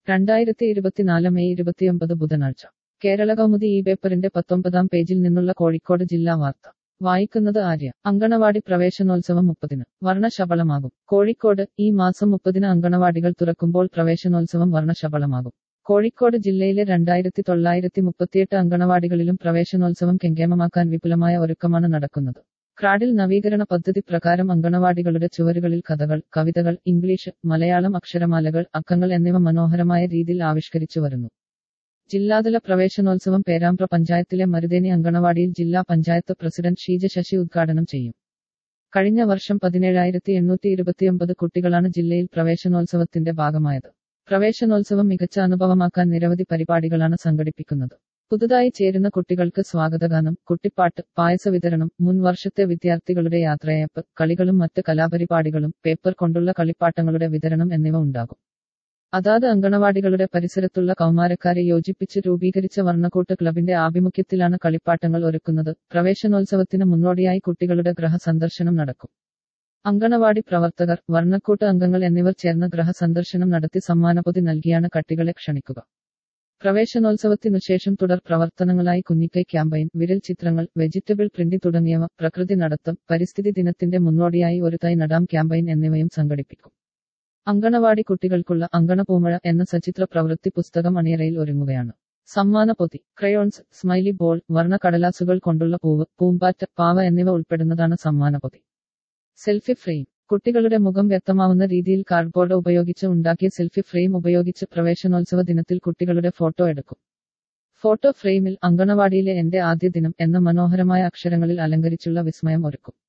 രണ്ടായിരത്തി ഇരുപത്തിനാല് മെയ് ഇരുപത്തിയൊമ്പത് ബുധനാഴ്ച കേരള കൗമുദി ഈ പേപ്പറിന്റെ പത്തൊമ്പതാം പേജിൽ നിന്നുള്ള കോഴിക്കോട് ജില്ലാ വാർത്ത വായിക്കുന്നത് ആര്യ അങ്കണവാടി പ്രവേശനോത്സവം മുപ്പതിന് വർണ്ണശബളമാകും കോഴിക്കോട് ഈ മാസം മുപ്പതിന് അങ്കണവാടികൾ തുറക്കുമ്പോൾ പ്രവേശനോത്സവം വർണ്ണശബളമാകും കോഴിക്കോട് ജില്ലയിലെ രണ്ടായിരത്തി തൊള്ളായിരത്തി മുപ്പത്തിയെട്ട് അങ്കണവാടികളിലും പ്രവേശനോത്സവം കെങ്കേമമാക്കാൻ വിപുലമായ ഒരുക്കമാണ് നടക്കുന്നത് ക്രാഡിൽ നവീകരണ പദ്ധതി പ്രകാരം അങ്കണവാടികളുടെ ചുവരുകളിൽ കഥകൾ കവിതകൾ ഇംഗ്ലീഷ് മലയാളം അക്ഷരമാലകൾ അക്കങ്ങൾ എന്നിവ മനോഹരമായ രീതിയിൽ ആവിഷ്കരിച്ചു വരുന്നു ജില്ലാതല പ്രവേശനോത്സവം പേരാമ്പ്ര പഞ്ചായത്തിലെ മരുതേനി അങ്കണവാടിയിൽ ജില്ലാ പഞ്ചായത്ത് പ്രസിഡന്റ് ഷീജ ശശി ഉദ്ഘാടനം ചെയ്യും കഴിഞ്ഞ വർഷം പതിനേഴായിരത്തി എണ്ണൂറ്റി ഇരുപത്തിയൊമ്പത് കുട്ടികളാണ് ജില്ലയിൽ പ്രവേശനോത്സവത്തിന്റെ ഭാഗമായത് പ്രവേശനോത്സവം മികച്ച അനുഭവമാക്കാൻ നിരവധി പരിപാടികളാണ് സംഘടിപ്പിക്കുന്നത് പുതുതായി ചേരുന്ന കുട്ടികൾക്ക് സ്വാഗതഗാനം കുട്ടിപ്പാട്ട് പായസ വിതരണം മുൻ വർഷത്തെ വിദ്യാർത്ഥികളുടെ യാത്രയയപ്പ് കളികളും മറ്റ് കലാപരിപാടികളും പേപ്പർ കൊണ്ടുള്ള കളിപ്പാട്ടങ്ങളുടെ വിതരണം എന്നിവ ഉണ്ടാകും അതാത് അങ്കണവാടികളുടെ പരിസരത്തുള്ള കൗമാരക്കാരെ യോജിപ്പിച്ച് രൂപീകരിച്ച വർണ്ണക്കൂട്ട് ക്ലബിന്റെ ആഭിമുഖ്യത്തിലാണ് കളിപ്പാട്ടങ്ങൾ ഒരുക്കുന്നത് പ്രവേശനോത്സവത്തിന് മുന്നോടിയായി കുട്ടികളുടെ ഗ്രഹസന്ദർശനം നടക്കും അങ്കണവാടി പ്രവർത്തകർ വർണ്ണക്കൂട്ട് അംഗങ്ങൾ എന്നിവർ ചേർന്ന് ഗ്രഹസന്ദർശനം നടത്തി സമ്മാനപൊതി നൽകിയാണ് കട്ടികളെ ക്ഷണിക്കുക പ്രവേശനോത്സവത്തിനുശേഷം തുടർ പ്രവർത്തനങ്ങളായി കുഞ്ഞിക്കൈ ക്യാമ്പയിൻ വിരൽ ചിത്രങ്ങൾ വെജിറ്റബിൾ പ്രിന്റിംഗ് തുടങ്ങിയവ പ്രകൃതി നടത്തം പരിസ്ഥിതി ദിനത്തിന്റെ മുന്നോടിയായി ഒരു തൈ നടാം ക്യാമ്പയിൻ എന്നിവയും സംഘടിപ്പിക്കും അങ്കണവാടി കുട്ടികൾക്കുള്ള അങ്കണപൂമഴ എന്ന സചിത്ര പ്രവൃത്തി പുസ്തകം അണിയറയിൽ ഒരുങ്ങുകയാണ് സമ്മാന പൊതി ക്രയോൺസ് സ്മൈലി ബോൾ വർണ്ണ കടലാസുകൾ കൊണ്ടുള്ള പൂവ് പൂമ്പാറ്റ പാവ എന്നിവ ഉൾപ്പെടുന്നതാണ് സമ്മാന പൊതി സെൽഫി ഫ്രെയിം കുട്ടികളുടെ മുഖം വ്യക്തമാവുന്ന രീതിയിൽ കാർഡ്ബോർഡ് ഉപയോഗിച്ച് ഉണ്ടാക്കിയ സെൽഫി ഫ്രെയിം ഉപയോഗിച്ച് പ്രവേശനോത്സവ ദിനത്തിൽ കുട്ടികളുടെ ഫോട്ടോ എടുക്കും ഫോട്ടോ ഫ്രെയിമിൽ അങ്കണവാടിയിലെ എന്റെ ആദ്യ ദിനം എന്ന മനോഹരമായ അക്ഷരങ്ങളിൽ അലങ്കരിച്ചുള്ള വിസ്മയം ഒരുക്കും